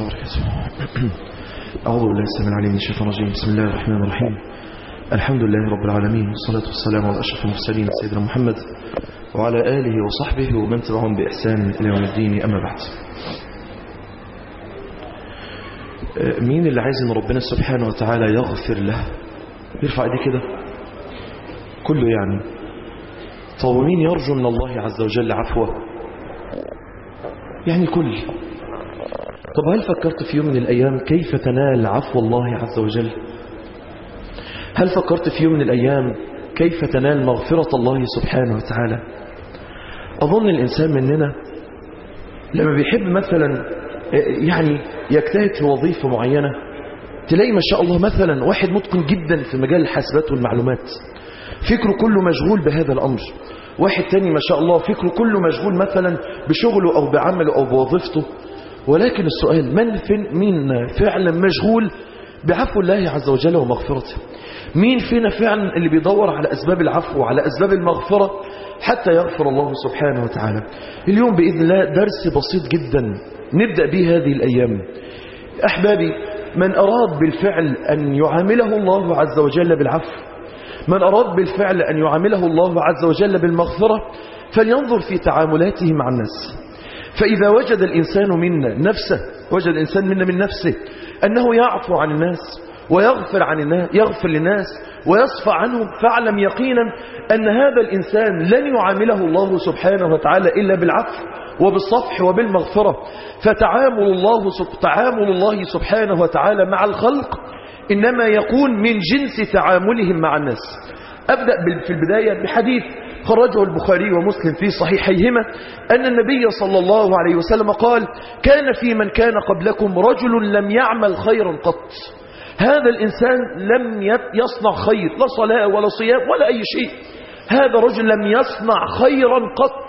وبركاته أعوذ بالله السميع العليم من الشيطان الرجيم بسم الله الرحمن الرحيم الحمد لله رب العالمين والصلاة والسلام على أشرف المرسلين سيدنا محمد وعلى آله وصحبه ومن تبعهم بإحسان إلى يوم الدين أما بعد مين اللي عايز ان ربنا سبحانه وتعالى يغفر له يرفع ايديه كده كله يعني طب ومين يرجو من الله عز وجل عفوه يعني كل طب هل فكرت في يوم من الأيام كيف تنال عفو الله عز وجل هل فكرت في يوم من الأيام كيف تنال مغفرة الله سبحانه وتعالى أظن الإنسان مننا لما بيحب مثلا يعني يجتهد في وظيفة معينة تلاقي ما شاء الله مثلا واحد متقن جدا في مجال الحاسبات والمعلومات فكره كله مشغول بهذا الأمر واحد تاني ما شاء الله فكره كله مشغول مثلا بشغله أو بعمله أو بوظيفته ولكن السؤال من فين مين فعلا مشغول بعفو الله عز وجل ومغفرته مين فينا فعلا اللي بيدور على أسباب العفو وعلى أسباب المغفرة حتى يغفر الله سبحانه وتعالى اليوم بإذن الله درس بسيط جدا نبدأ به هذه الأيام أحبابي من أراد بالفعل أن يعامله الله عز وجل بالعفو من أراد بالفعل أن يعامله الله عز وجل بالمغفرة فلينظر في تعاملاته مع الناس فإذا وجد الإنسان منا نفسه وجد الإنسان منا من نفسه أنه يعفو عن الناس ويغفر عن الناس يغفر للناس ويصفى عنهم فاعلم يقينا أن هذا الإنسان لن يعامله الله سبحانه وتعالى إلا بالعفو وبالصفح وبالمغفرة فتعامل الله تعامل الله سبحانه وتعالى مع الخلق إنما يكون من جنس تعاملهم مع الناس أبدأ في البداية بحديث خرجه البخاري ومسلم في صحيحيهما أن النبي صلى الله عليه وسلم قال كان في من كان قبلكم رجل لم يعمل خيرا قط هذا الإنسان لم يصنع خير لا صلاة ولا صيام ولا أي شيء هذا رجل لم يصنع خيرا قط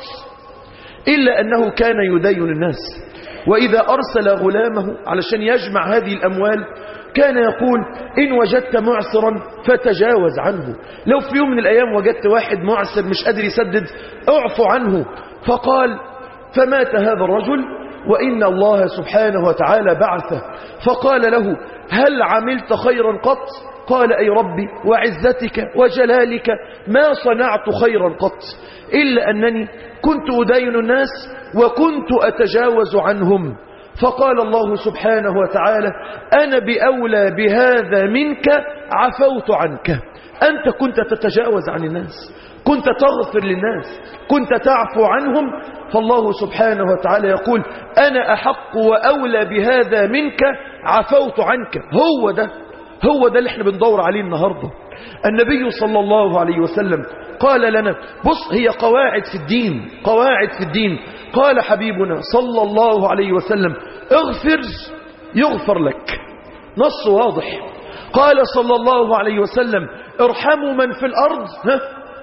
إلا أنه كان يدين الناس وإذا أرسل غلامه علشان يجمع هذه الأموال كان يقول إن وجدت معسرا فتجاوز عنه لو في يوم من الأيام وجدت واحد معسر مش قادر يسدد اعفو عنه فقال فمات هذا الرجل وإن الله سبحانه وتعالى بعثه فقال له هل عملت خيرا قط قال أي ربي وعزتك وجلالك ما صنعت خيرا قط إلا أنني كنت أدين الناس وكنت أتجاوز عنهم فقال الله سبحانه وتعالى أنا بأولى بهذا منك عفوت عنك أنت كنت تتجاوز عن الناس كنت تغفر للناس كنت تعفو عنهم فالله سبحانه وتعالى يقول أنا أحق وأولى بهذا منك عفوت عنك هو ده هو ده اللي احنا بندور عليه النهاردة النبي صلى الله عليه وسلم قال لنا بص هي قواعد في الدين قواعد في الدين قال حبيبنا صلى الله عليه وسلم اغفر يغفر لك نص واضح قال صلى الله عليه وسلم ارحموا من في الأرض ها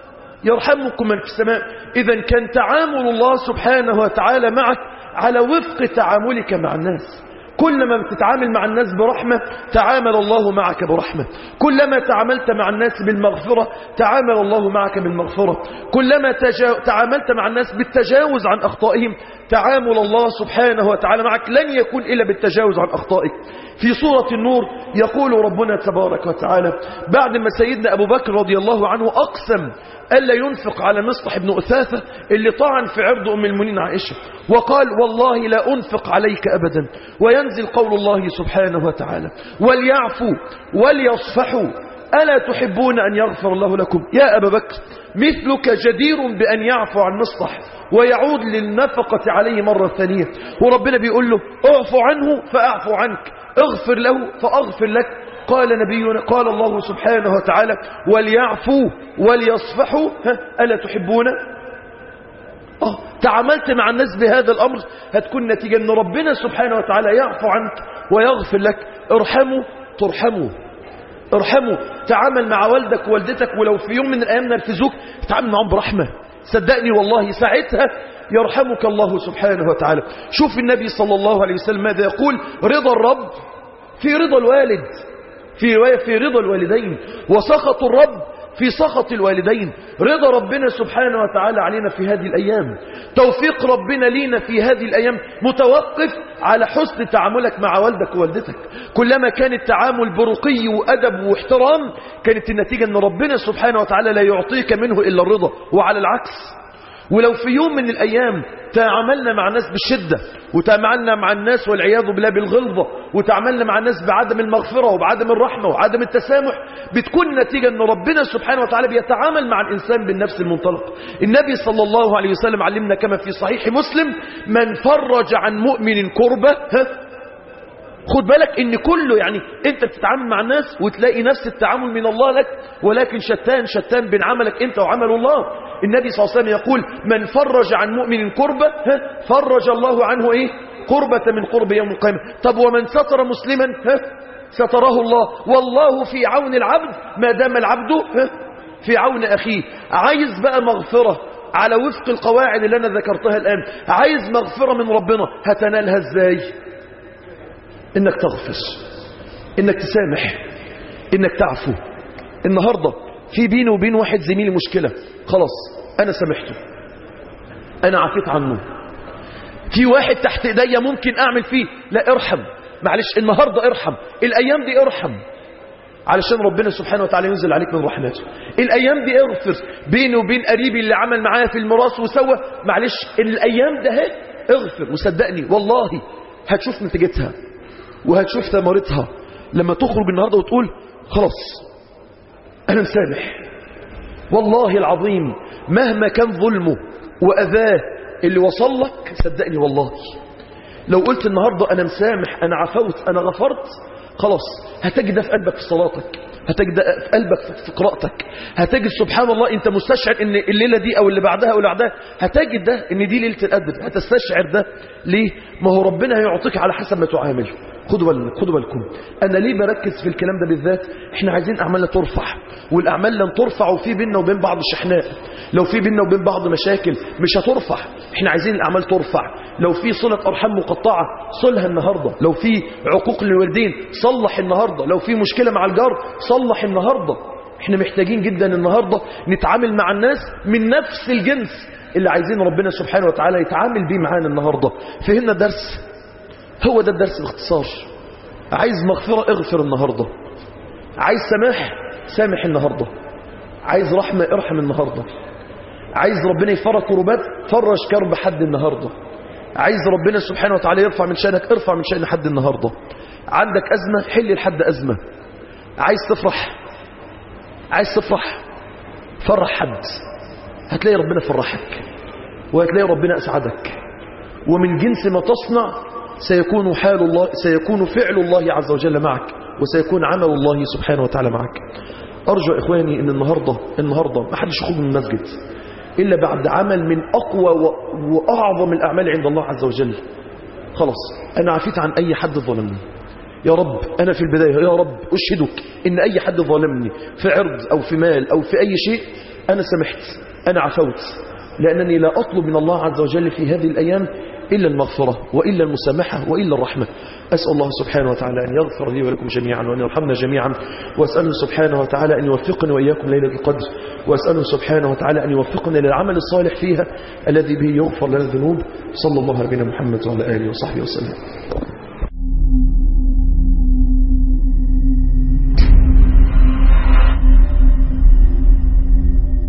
يرحمكم من في السماء إذا كان تعامل الله سبحانه وتعالى معك على وفق تعاملك مع الناس كلما بتتعامل مع الناس برحمة تعامل الله معك برحمة كلما تعاملت مع الناس بالمغفرة تعامل الله معك بالمغفرة كلما تجا... تعاملت مع الناس بالتجاوز عن أخطائهم تعامل الله سبحانه وتعالى معك لن يكون إلا بالتجاوز عن أخطائك في سورة النور يقول ربنا تبارك وتعالى بعد ما سيدنا أبو بكر رضي الله عنه أقسم ألا ينفق على مصطح بن أثاثة اللي طعن في عرض أم المؤمنين عائشة وقال والله لا أنفق عليك أبدا وينزل قول الله سبحانه وتعالى وليعفوا وليصفحوا ألا تحبون أن يغفر الله لكم يا أبا بكر مثلك جدير بأن يعفو عن مصطح ويعود للنفقة عليه مرة ثانية وربنا بيقول له اعفو عنه فأعفو عنك اغفر له فأغفر لك قال نبينا قال الله سبحانه وتعالى وليعفوا وليصفحوا ألا تحبون آه تعاملت مع الناس بهذا الأمر هتكون نتيجة أن ربنا سبحانه وتعالى يعفو عنك ويغفر لك ارحموا ترحموا ارحموا تعامل مع والدك ووالدتك ولو في يوم من الأيام نرفزوك تعامل معهم برحمة صدقني والله ساعتها يرحمك الله سبحانه وتعالى شوف النبي صلى الله عليه وسلم ماذا يقول رضا الرب في رضا الوالد في رواية في رضا الوالدين وسخط الرب في سخط الوالدين رضا ربنا سبحانه وتعالى علينا في هذه الأيام توفيق ربنا لينا في هذه الأيام متوقف على حسن تعاملك مع والدك ووالدتك كلما كان التعامل برقي وأدب واحترام كانت النتيجة أن ربنا سبحانه وتعالى لا يعطيك منه إلا الرضا وعلى العكس ولو في يوم من الأيام تعاملنا مع الناس بالشدة وتعاملنا مع الناس والعياذ بالله بالغلظة وتعاملنا مع الناس بعدم المغفرة وبعدم الرحمة وعدم التسامح بتكون نتيجة أن ربنا سبحانه وتعالى بيتعامل مع الإنسان بالنفس المنطلق النبي صلى الله عليه وسلم علمنا كما في صحيح مسلم من فرج عن مؤمن كربة ها خد بالك ان كله يعني انت بتتعامل مع الناس وتلاقي نفس التعامل من الله لك ولكن شتان شتان بين عملك انت وعمل الله النبي صلى الله عليه وسلم يقول من فرج عن مؤمن كربة ها فرج الله عنه ايه كربة من قرب يوم القيامة طب ومن ستر مسلما ها ستره الله والله في عون العبد ما دام العبد ها في عون اخيه عايز بقى مغفرة على وفق القواعد اللي انا ذكرتها الان عايز مغفرة من ربنا هتنالها ازاي انك تغفر انك تسامح انك تعفو النهاردة في بيني وبين واحد زميلي مشكلة خلاص انا سامحته انا عفيت عنه في واحد تحت ايديا ممكن اعمل فيه لا ارحم معلش النهاردة ارحم الايام دي ارحم علشان ربنا سبحانه وتعالى ينزل عليك من رحمته الايام دي اغفر بيني وبين قريبي اللي عمل معايا في الميراث وسوى معلش الايام ده اهي اغفر وصدقني والله هتشوف نتيجتها وهتشوف ثمرتها لما تخرج النهاردة وتقول خلاص أنا مسامح والله العظيم مهما كان ظلمه وأذاه اللي وصل لك صدقني والله لو قلت النهاردة أنا مسامح أنا عفوت أنا غفرت خلاص هتجد ده في قلبك في صلاتك هتجد ده في قلبك في قراءتك هتجد سبحان الله انت مستشعر ان الليلة دي او اللي بعدها او اللي بعدها هتجد ده ان دي ليلة القدر هتستشعر ده ليه ما هو ربنا هيعطيك على حسب ما تعامل خدوا بالكم خدوا بالكم انا ليه بركز في الكلام ده بالذات احنا عايزين اعمالنا ترفع والاعمال لن ترفع وفي بيننا وبين بعض شحناء لو في بيننا وبين بعض مشاكل مش هترفع احنا عايزين الاعمال ترفع لو في صلة ارحام مقطعة صلها النهاردة لو في عقوق للوالدين صلح النهاردة لو في مشكلة مع الجار صلح النهاردة احنا محتاجين جدا النهاردة نتعامل مع الناس من نفس الجنس اللي عايزين ربنا سبحانه وتعالى يتعامل بيه معانا النهاردة فهمنا درس هو ده الدرس باختصار عايز مغفرة اغفر النهاردة عايز سماح سامح النهاردة عايز رحمة ارحم النهاردة عايز ربنا يفرج كربات فرج كرب حد النهاردة عايز ربنا سبحانه وتعالى يرفع من شأنك ارفع من شأن حد النهاردة عندك أزمة حل لحد أزمة عايز تفرح عايز تفرح فرح حد هتلاقي ربنا فرحك وهتلاقي ربنا أسعدك ومن جنس ما تصنع سيكون حال الله سيكون فعل الله عز وجل معك وسيكون عمل الله سبحانه وتعالى معك أرجو إخواني أن النهاردة النهاردة ما حدش يخرج من المسجد إلا بعد عمل من أقوى وأعظم الأعمال عند الله عز وجل خلاص أنا عفيت عن أي حد ظلمني يا رب أنا في البداية يا رب أشهدك إن أي حد ظلمني في عرض أو في مال أو في أي شيء أنا سمحت أنا عفوت لأنني لا أطلب من الله عز وجل في هذه الأيام إلا المغفرة وإلا المسامحة وإلا الرحمة أسأل الله سبحانه وتعالى أن يغفر لي ولكم جميعا وأن يرحمنا جميعا وأسأله سبحانه وتعالى أن يوفقني وإياكم ليلة القدر وأسأله سبحانه وتعالى أن يوفقنا للعمل الصالح فيها الذي به يغفر لنا الذنوب صلى الله على نبينا محمد وعلى آله وصحبه وسلم